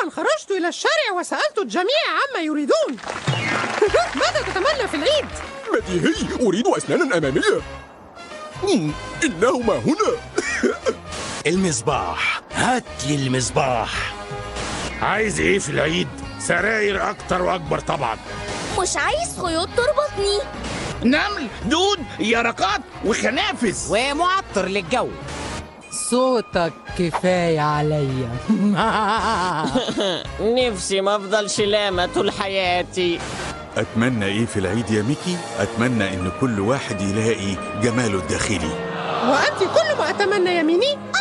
خرجت إلى الشارع وسألت الجميع عما يريدون ماذا تتمنى في العيد؟ بديهي أريد أسنانا أمامية مم، إنهما هنا المصباح هات لي المصباح عايز ايه في العيد سراير اكتر واكبر طبعا مش عايز خيوط تربطني نمل دود يرقات وخنافس ومعطر للجو صوتك كفاية عليا نفسي ما افضلش لامة طول حياتي أتمنى إيه في العيد يا ميكي؟ أتمنى إن كل واحد يلاقي جماله الداخلي وأنت كل ما أتمنى يا ميني